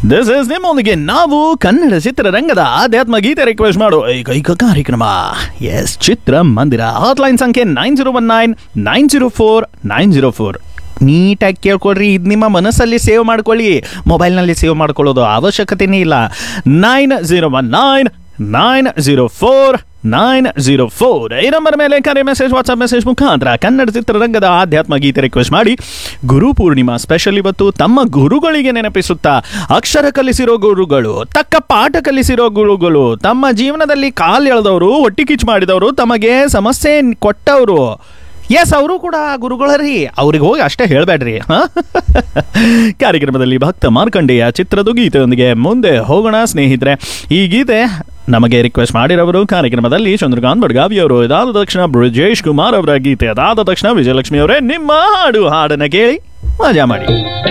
this is ನಿಮ್ಮೊಂದಿಗೆ ನಾವು ಕನ್ನಡ ಚಿತ್ರರಂಗದ ಆಧ್ಯಾತ್ಮ ಗೀತೆ ರಿಕ್ವೆಸ್ಟ್ ಮಾಡೋ ಏಕೈಕ ಕಾರ್ಯಕ್ರಮ ಎಸ್ ಚಿತ್ರ ಮಂದಿರ ಹಾಟ್ಲೈನ್ ಸಂಖ್ಯೆ nine zero one nine nine zero four nine zero four ನೀಟಾಗಿ ಕೇಳ್ಕೊಳ್ರಿ ಇದು ನಿಮ್ಮ ಮನಸ್ಸಲ್ಲಿ ಸೇವ್ ಮಾಡ್ಕೊಳ್ಳಿ ಮೊಬೈಲ್ನಲ್ಲಿ ಸೇವ್ ಮಾಡ್ಕೊಳ್ಳೋದು ಅವಶ್ಯಕತೆನೇ ಇಲ್ಲ nine zero one nine nine zero four nine zero four ಈ ನಂಬರ್ ಮೇಲೆ ಕರೆ ಮೆಸೇಜ್ ವಾಟ್ಸ್ಆಪ್ ಮೆಸೇಜ್ ಮುಖಾಂತರ ಕನ್ನಡ ಚಿತ್ರರಂಗದ ಆಧ್ಯಾತ್ಮ ಗೀತೆ ರಿಕ್ವೆಸ್ಟ್ ಮಾಡಿ ಗುರು ಪೂರ್ಣಿಮಾ ಸ್ಪೆಷಲ್ ಇವತ್ತು ತಮ್ಮ ಗುರುಗಳಿಗೆ ನೆನಪಿಸುತ್ತಾ ಅಕ್ಷರ ಕಲಿಸಿರೋ ಗುರುಗಳು ತಕ್ಕ ಪಾಠ ಕಲಿಸಿರೋ ಗುರುಗಳು ತಮ್ಮ ಜೀವನದಲ್ಲಿ ಕಾಲು ಎಳೆದವರು ಹೊಟ್ಟಿ ಕಿಚ್ಚು ಮಾಡಿದವರು ತಮಗೆ ಸಮಸ್ಯೆ ಕೊಟ್ಟವರು ಎಸ್ ಅವರು ಕೂಡ ಗುರುಗಳರಿ ಅವ್ರಿಗೆ ಹೋಗಿ ಅಷ್ಟೇ ಹೇಳಬೇಡ್ರಿ ಕಾರ್ಯಕ್ರಮದಲ್ಲಿ ಭಕ್ತ ಮಾರ್ಕಂಡೇಯ ಚಿತ್ರದ ಗೀತೆಯೊಂದಿಗೆ ಮುಂದೆ ಹೋಗೋಣ ಸ್ನೇಹಿತರೆ ಈ ಗೀತೆ ನಮಗೆ ರಿಕ್ವೆಸ್ಟ್ ಮಾಡಿರೋರು ಕಾರ್ಯಕ್ರಮದಲ್ಲಿ ಚಂದ್ರಕಾಂತ್ ಬಡ್ಗಾವಿ ಅವರು ಇದಾದ ತಕ್ಷಣ ಬ್ರಿಜೇಶ್ ಕುಮಾರ್ ಅವರ ಗೀತೆ ಅದಾದ ತಕ್ಷಣ ವಿಜಯಲಕ್ಷ್ಮಿ ಅವರೇ ನಿಮ್ಮ ಹಾಡು ಹಾಡನ್ನ ಕೇಳಿ ಮಜಾ ಮಾಡಿ